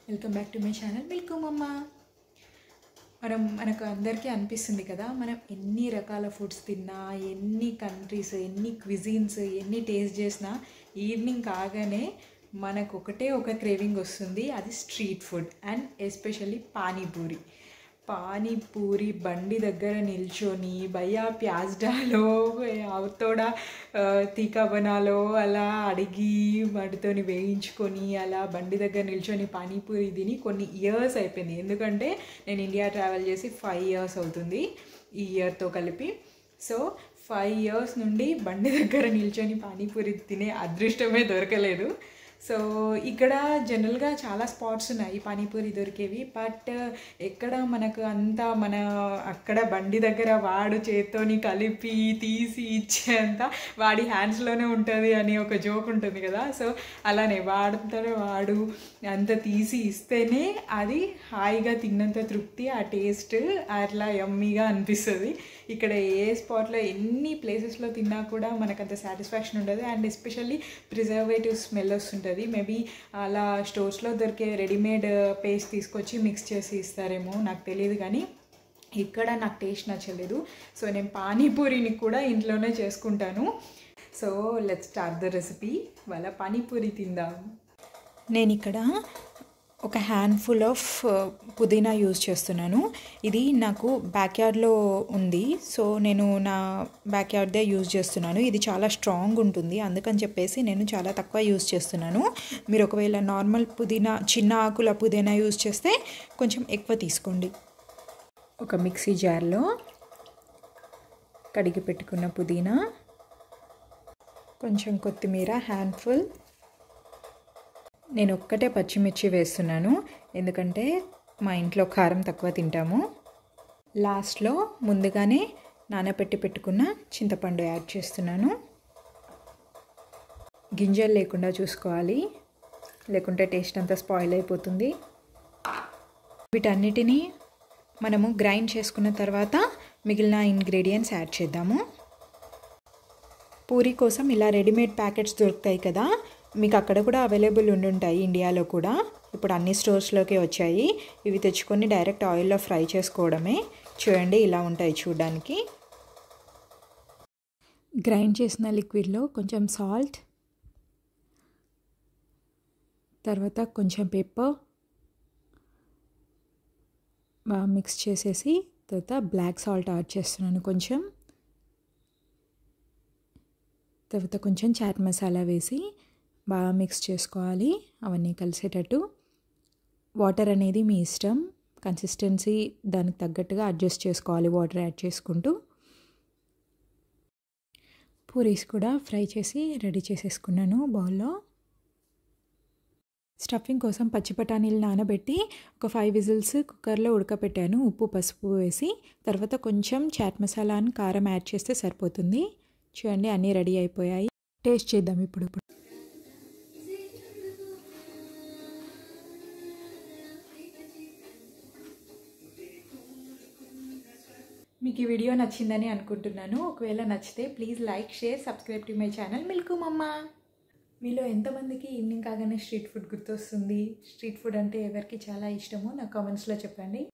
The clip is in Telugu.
welcome back to my channel మిల్కు మమ్మ మనం మనకు అందరికీ అనిపిస్తుంది కదా మనం ఎన్ని రకాల ఫుడ్స్ తిన్నా ఎన్ని కంట్రీస్ ఎన్ని క్విజిన్స్ ఎన్ని టేస్ట్ చేసినా ఈవినింగ్ కాగానే మనకు ఒకటే ఒక క్రేవింగ్ వస్తుంది అది street food and especially panipuri panipuri బండి దగ్గర నిల్చొని భయ్యా ప్యాజ్ డాలో అవతోడా తీకా బనాలో అలా అడిగి వాటితోని వేయించుకొని అలా బండి దగ్గర నిల్చొని పానీపూరి తిని కొన్ని ఇయర్స్ అయిపోయింది ఎందుకంటే నేను ఇండియా ట్రావెల్ చేసి ఫైవ్ ఇయర్స్ అవుతుంది ఈ ఇయర్తో కలిపి సో ఫైవ్ ఇయర్స్ నుండి బండి దగ్గర నిల్చొని పానీపూరి తినే అదృష్టమే దొరకలేదు సో ఇక్కడ జనరల్గా చాలా స్పాట్స్ ఉన్నాయి పానీపూరి దొరికేవి బట్ ఎక్కడ మనకు అంతా మన అక్కడ బండి దగ్గర వాడు చేత్తోని కలిపి తీసి ఇచ్చేంత వాడి హ్యాండ్స్లోనే ఉంటుంది అని ఒక జోక్ ఉంటుంది కదా సో అలానే వాడుతారు వాడు అంత తీసి ఇస్తేనే అది హాయిగా తిన్నంత తృప్తి ఆ టేస్ట్ అట్లా యమ్మీగా అనిపిస్తుంది ఇక్కడ ఏ స్పాట్లో ఎన్ని ప్లేసెస్లో తిన్నా కూడా మనకు అంత సాటిస్ఫాక్షన్ ఉండదు అండ్ ఎస్పెషల్లీ ప్రిజర్వేటివ్ స్మెల్ వస్తుంటుంది మేబీ అలా స్టోర్స్లో దొరికే రెడీమేడ్ పేస్ట్ తీసుకొచ్చి మిక్స్ చేసి ఇస్తారేమో నాకు తెలియదు కానీ ఇక్కడ నాకు టేస్ట్ నచ్చలేదు సో నేను పానీపూరిని కూడా ఇంట్లోనే చేసుకుంటాను so let start the recipe వాళ్ళ పానీపూరి తిందాం నేను ఇక్కడ ఒక హ్యాండ్ఫుల్ ఆఫ్ పుదీనా యూజ్ చేస్తున్నాను ఇది నాకు బ్యాక్ యార్డ్లో ఉంది సో నేను నా బ్యాక్ యార్డ్దే యూజ్ చేస్తున్నాను ఇది చాలా స్ట్రాంగ్ ఉంటుంది అందుకని చెప్పేసి నేను చాలా తక్కువ యూజ్ చేస్తున్నాను మీరు ఒకవేళ నార్మల్ పుదీనా చిన్న ఆకుల పుదీనా యూజ్ చేస్తే కొంచెం ఎక్కువ తీసుకోండి ఒక మిక్సీ జార్లో కడిగి పెట్టుకున్న పుదీనా కొంచెం కొత్తిమీర హ్యాండ్ఫుల్ నేను ఒక్కటే పచ్చిమిర్చి వేస్తున్నాను ఎందుకంటే మా ఇంట్లో కారం తక్కువ తింటాము లాస్ట్లో ముందుగానే నానబెట్టి పెట్టుకున్న చింతపండు యాడ్ చేస్తున్నాను గింజలు లేకుండా చూసుకోవాలి లేకుంటే టేస్ట్ అంతా స్పాయిల్ అయిపోతుంది వీటన్నిటినీ మనము గ్రైండ్ చేసుకున్న తర్వాత మిగిలిన ఇంగ్రీడియంట్స్ యాడ్ చేద్దాము పూరి కోసం ఇలా రెడీమేడ్ ప్యాకెట్స్ దొరుకుతాయి కదా మీకు అక్కడ కూడా అవైలబుల్ ఉండుంటాయి ఇండియాలో కూడా ఇప్పుడు అన్ని స్టోర్స్లోకి వచ్చాయి ఇవి తెచ్చుకొని డైరెక్ట్ ఆయిల్లో ఫ్రై చేసుకోవడమే చూడండి ఇలా ఉంటాయి చూడడానికి గ్రైండ్ చేసిన లిక్విడ్లో కొంచెం సాల్ట్ తర్వాత కొంచెం పెప్పర్ బాగా మిక్స్ చేసేసి తర్వాత బ్లాక్ సాల్ట్ యాడ్ చేస్తున్నాను కొంచెం తర్వాత కొంచెం చాట్ మసాలా వేసి బాగా మిక్స్ చేసుకోవాలి అవన్నీ కలిసేటట్టు వాటర్ అనేది మీ ఇష్టం కన్సిస్టెన్సీ దానికి తగ్గట్టుగా అడ్జస్ట్ చేసుకోవాలి వాటర్ యాడ్ చేసుకుంటూ పూరీస్ కూడా ఫ్రై చేసి రెడీ చేసేసుకున్నాను బౌల్లో స్టఫింగ్ కోసం పచ్చి బఠానీలు నానబెట్టి ఒక ఫైవ్ విజిల్స్ కుక్కర్లో ఉడకపెట్టాను ఉప్పు పసుపు వేసి తర్వాత కొంచెం చాట్ మసాలా అని కారం యాడ్ చేస్తే సరిపోతుంది చూడండి అన్నీ రెడీ అయిపోయాయి టేస్ట్ చేద్దాం ఇప్పుడు ఇప్పుడు మీకు ఈ వీడియో నచ్చిందని అనుకుంటున్నాను ఒకవేళ నచ్చితే please like share subscribe to my channel మిల్కు మమ్మ మీలో ఎంతమందికి ఈవినింగ్ కాగానే స్ట్రీట్ ఫుడ్ గుర్తొస్తుంది స్ట్రీట్ ఫుడ్ అంటే ఎవరికి చాలా ఇష్టమో నా కామెంట్స్లో చెప్పండి